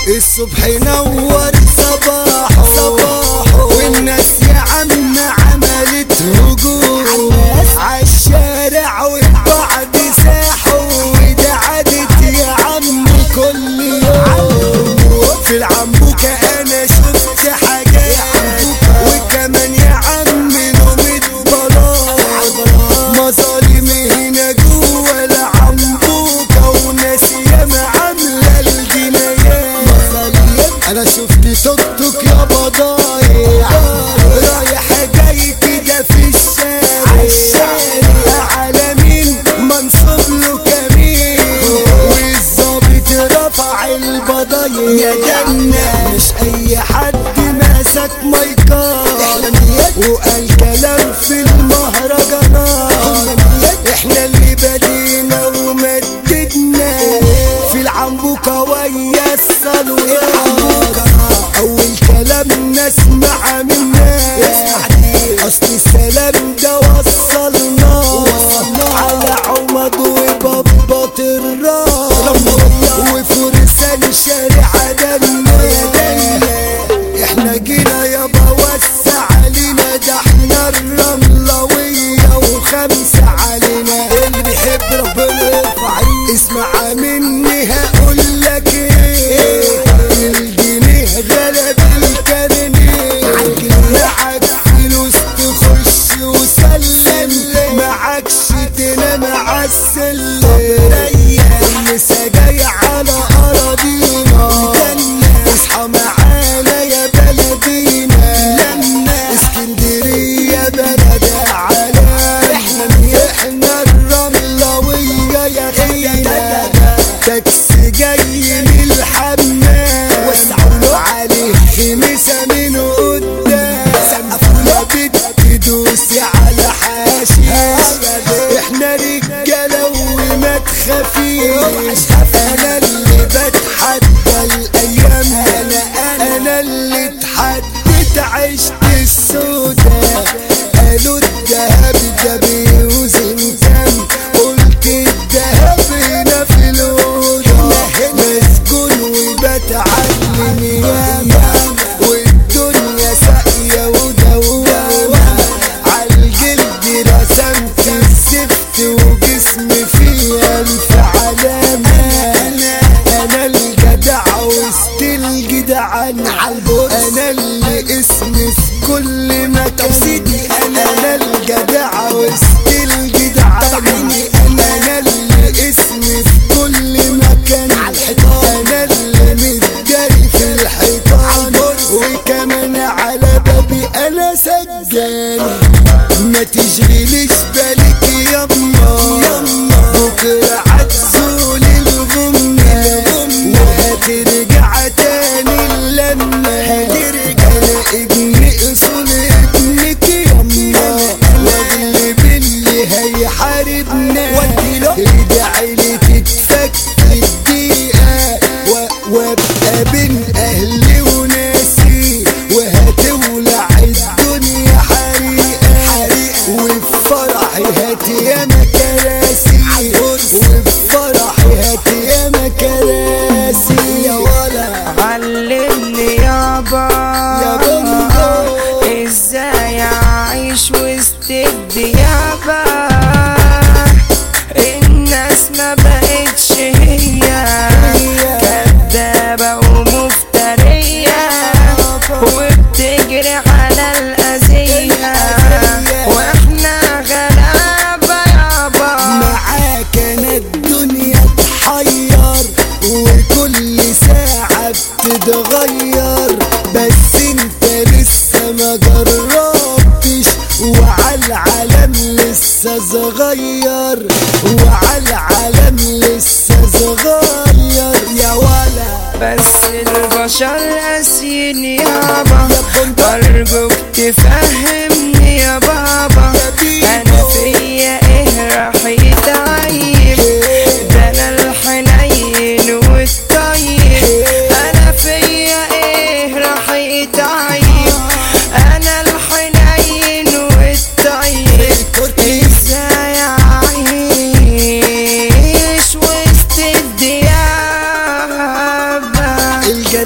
الصبح ينور صباحه صباحه والناس يا عم عملت هجوم عالشارع والبعد ساحوا وده عادت يا عم كل يوم في العنبوكة انا شفت حاجات وكمان يا عم نومة بلاط مظالم هنا جوه العنبوكة وناس ياما عاملة الجنايات انا شفت توك توك يابا ضايع رايح جاي كده في الشارع على مين منصوب له كمين والظابط رفع البضايع يا جنة مش اي حد ماسك مايكات وقال كلام في المهرجانات احنا اللي بدينا ومددنا في العنبوكة ويا الصلوات اول كلام نسمع منا اصل السلام ده وصلنا على عمد وبابات الراس وفرسان شارع دنا احنا جينا يابا وسع علينا ده احنا الرملوية وخمسة علينا اللي بيحب ربنا يرفع ايده اسمع مني هقول لك ايه الجنيه غلب الكارنيه معاك فلوس تخش وسلم معاكش تنام عالسلم لسه جاي على اراضينا اصحى معانا يا بلدينا اسكندرية بلد علام احنا الرملوية يا خينا تاكسي جاي من الحمام عليه خمسة من قدام ما بتدوسي على حاشيش احنا رجالة وما تخافيش انا اللي بتحدى الايام انا انا اللي اتحدت عشت السودا قالوا الدهب ده بيوزن كام قلت الدهب هنا في الأوضة مسجون وبتعلم ياما والدنيا ساقية ودوامة عالجلد رسمت الزفت وجسمي فيه ألف علامة أنا الجدع وسط الجدعان أنا اللي اسمي في كل مكان أنا الجدع وسط الجدعان أنا اللي اسمي في كل مكان أنا اللي متجري في الحيطان وكمان على بابي أنا سجان ما تشغليش بالك يما بكرة عتزول الغمة وهترجع تاني اللمة انا ابن اصول ابنك يما واغلب اللي هيحاربنا ادعي لي تتفك الدقيقة و- وابقى بين اهلي وناسي وهتولع الدنيا حريقة وفي فرحي هات ياما كراسي وفي فرحي هات ياما كراسي يا ولا علمني يابا يا بابا. ازاي اعيش وسط الديابة الناس ما بقتش هي كدابة ومفترية وبتجري على الأذية واحنا غلابة يابا معاك انا الدنيا تحير وكل ساعة بتتغير بس انت لسه ما جربتش وعلى العالم لسه صغير وعلى العالم لسه صغير يا ولا بس البشر قاسيين يابا أرجوك تفهمني يا بابا أنا فيا إيه راح يتعيب ده أنا الحنين والطيب أنا فيا إيه راح يتعيب أنا الحنين والطيب ازاي اعيش وسط الديابة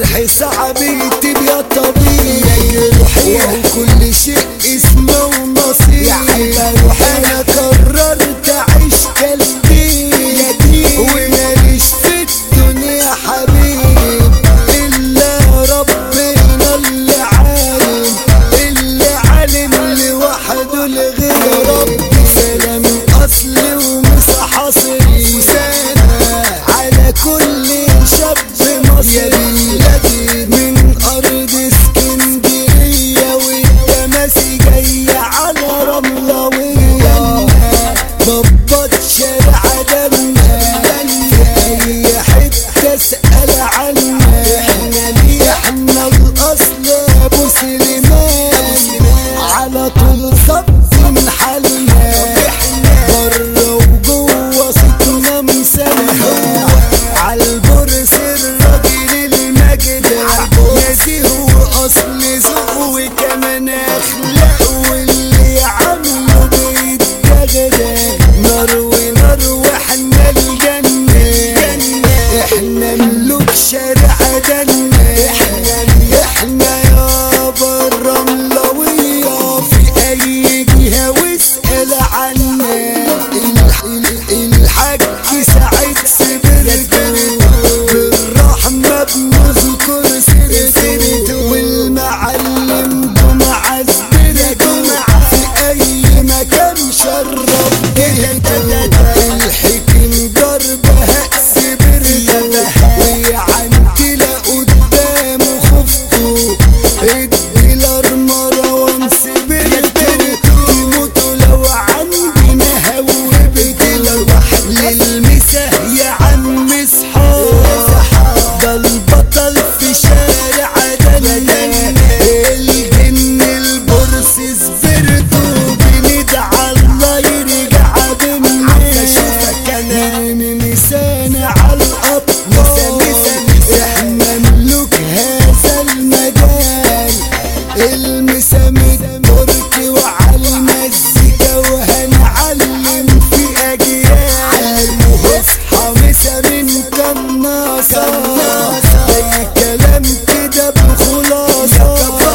سنة هو عالبرس الراجل المجدع نزيه واصل ذوق وكمان اخلاق واللي عامله بيتجدع نار ونار واحنا الجنة احنا ملوك شارع دنا احنا احنا يابا الرملوية في اي جهة واسأل عنا الح- ال- الحاج سعيد سبرته بالرحمة بنذكر سيرته والمعلم جمعة سبرته في اي مكان شرف جهته الحكم ضربها سبرته ويعنتلا قدامه خفته الديلر مروان سبرته يموتوا لو عندنا هوبته للمسا يا عم اصحاب ده البطل في شارع دنا الجن البرص سبرته بندعى الله يرجع بنا شوفك انا مسانا على الابطال احنا ملوك هذا المجال المسامد تركي وعلى المزيكا وهنعلم في اجيال اصحى مسا من قناصة زي كلام كده بخلاصة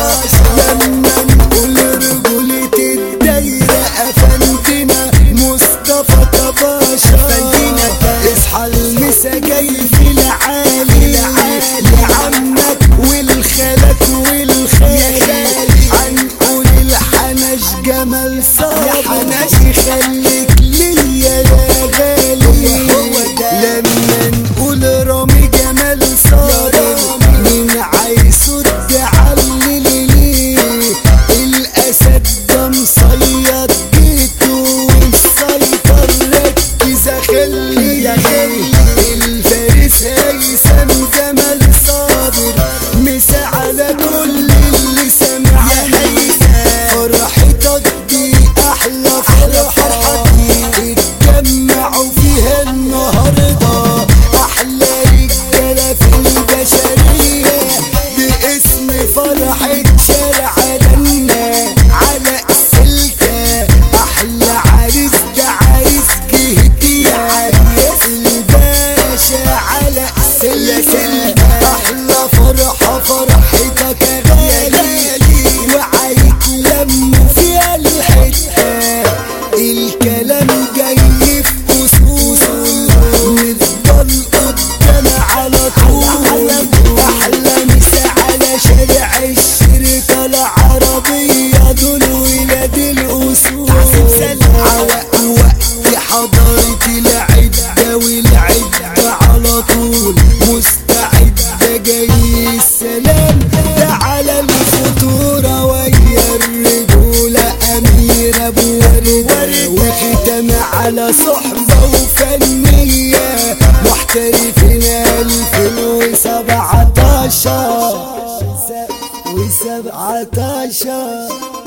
لما نقول رجولة الدايرة افندنا مصطفى طباشة اصحى المسا جاي في العالي لعمك والخالك والخالي هنقول الحنش جمال صابر يخليك ليا يا غالي لما نقول رامي جمال صابر مين عايز علي ليه الاسد ده مصيد جيته والسيطر ركز خلي الفارس هيثم جمال صابر مسا على كل اللي سمعني فرحتك دي احلى فرحة اتجمعوا فيها النهاردة احلى رجالة في البشرية باسم فرحة شارع لنا على السلكة احلى عريس ده عريس جهتي يا عريس الباشا على السلكة احلى فرحة فرحتك يا غالي وعيتلموا فيها الحتة الكلام جاي في اصول نفضل قدام على طول احلى مسا على شارع الشركة العربية دول ولاد الاصول عوق وقت حضرت العدة والعدة على طول مستعدة جاي السلام ده على الفطورة ويا الرجولة أمير أبو ورد وختم على صحبة وفنية محترفين 2017 و17